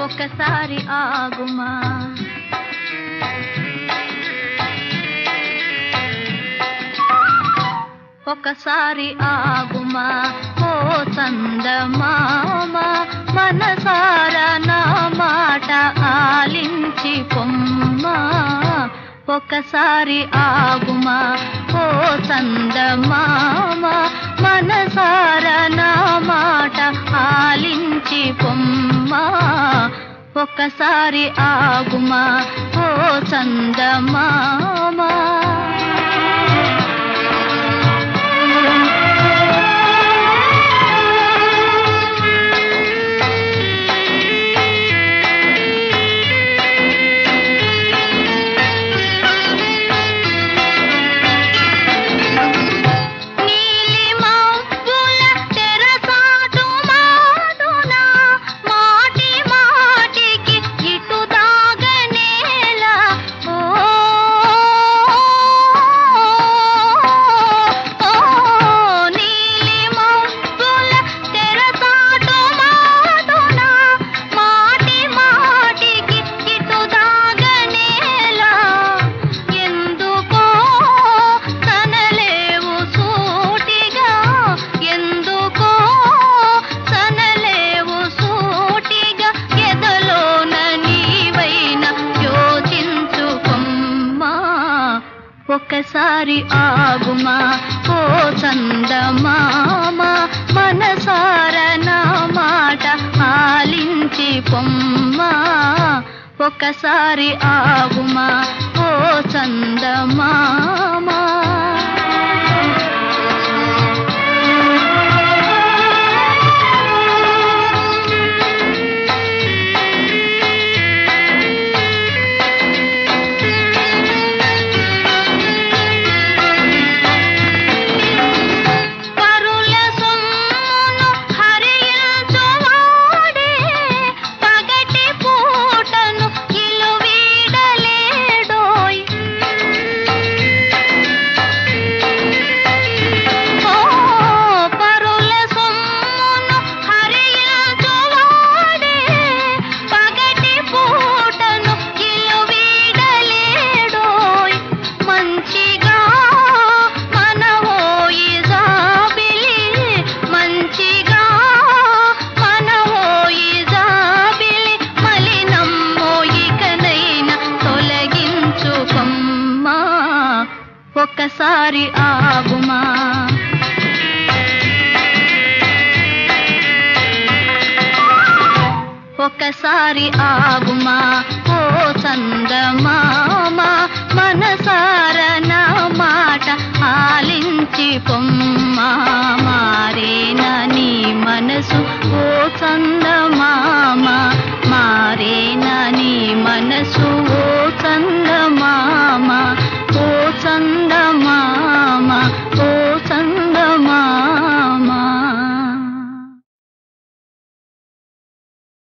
ఒక్కసారి ఆగుమా ఒకసారి ఆగుమా ఓ చందమామ మనసార నా మాట ఆలించి పొమ్మా ఒకసారి ఆగుమా ఓ చందమామ మనసార నా మాట ఆలించి పొమ్మా ఒకసారి ఆగుమా ఓ చందమామ నీలి మబ్బుల తెరసాటు మాటున మాటి మాటికి ఇటు దాగనేలా ఓ ఓ నీలి మబ్బుల తెరసాటు మాటున మాటి మాటికి ఇటు దాగనేలా ఎందుకో కనలేవు సూటిగా ఎందుకో కనలేవు సూటిగా ఎదలోన నీవైన యోచించుకొమ్మా ఒకసారి ఆగుమా ఓ చందమామ మనసార నా మాట ఆలించి పొమ్మా ఒకసారి ఆగుమా ఓ చందమామ పరుల సొమ్మును హరించువాడే పగటి పూటను ఇలు వీడలేడోయ్ ఓ పరుల సొమ్మును హరించువాడే పగటి పూటను ఇలు వీడలేడోయ్ మంచిగా మనవోయి జాబిలి మంచిగా మనవోయి జాబిలి మలినమ్మోయికనైనా తొలగించుకొమ్మా ఒక్కసారి ఆగుమా ఒకసారి ఆగుమా ఓ చందమామ మనసార నా మాట ఆలించి పొమ్మా మారేనా నీ మనసు ఓ చందమా